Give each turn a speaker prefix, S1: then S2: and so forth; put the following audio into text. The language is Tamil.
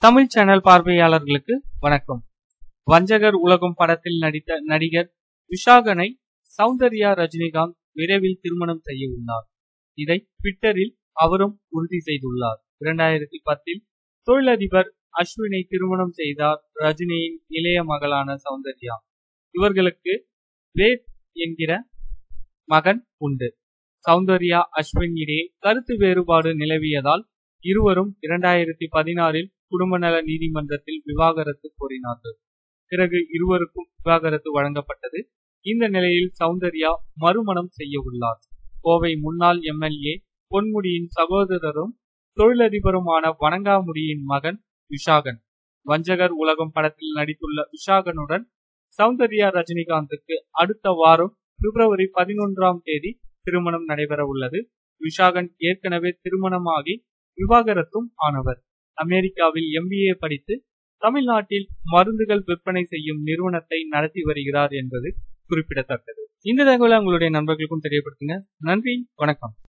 S1: தமிழ் சேனல் பார்வையாளர்களுக்கு வணக்கம் வஞ்சகர் உலகம் படத்தில் நடித்த நடிகர் விஷாகனை சௌந்தர்யா ரஜினிகாந்த் விரைவில் திருமணம் செய்ய உள்ளார் இதை ட்விட்டரில் அவரும் உறுதி செய்துள்ளார் இரண்டாயிரத்தி பத்தில் தொழிலதிபர் அஸ்வினை திருமணம் செய்தார் ரஜினியின் இளைய மகளான சௌந்தர்யா இவர்களுக்கு வேத் என்கிற மகன் உண்டு சௌந்தர்யா அஸ்வின் இடையே கருத்து வேறுபாடு நிலவியதால் இருவரும் இரண்டாயிரத்தி பதினாறில் குடும்ப நல நீதிமன்றத்தில் விவாகரத்து கோரினார்கள் பிறகு இருவருக்கும் விவாகரத்து வழங்கப்பட்டது இந்த நிலையில் சௌந்தர்யா மறுமணம் செய்ய உள்ளார் கோவை முன்னாள் எம்எல்ஏ பொன்முடியின் சகோதரரும் தொழிலதிபருமான வணங்காமுடியின் மகன் விஷாகன் வஞ்சகர் உலகம் படத்தில் நடித்துள்ள விஷாகனுடன் சௌந்தர்யா ரஜினிகாந்துக்கு அடுத்த வாரம் பிப்ரவரி பதினொன்றாம் தேதி திருமணம் நடைபெற உள்ளது விஷாகன் ஏற்கனவே திருமணமாகி விவாகரத்தும் ஆனவர் அமெரிக்காவில் எம்பிஏ படித்து தமிழ்நாட்டில் மருந்துகள் விற்பனை செய்யும் நிறுவனத்தை நடத்தி வருகிறார் என்பது குறிப்பிடத்தக்கது இந்த தகவலை உங்களுடைய நண்பர்களுக்கும் தெரியப்படுத்துங்க நன்றி வணக்கம்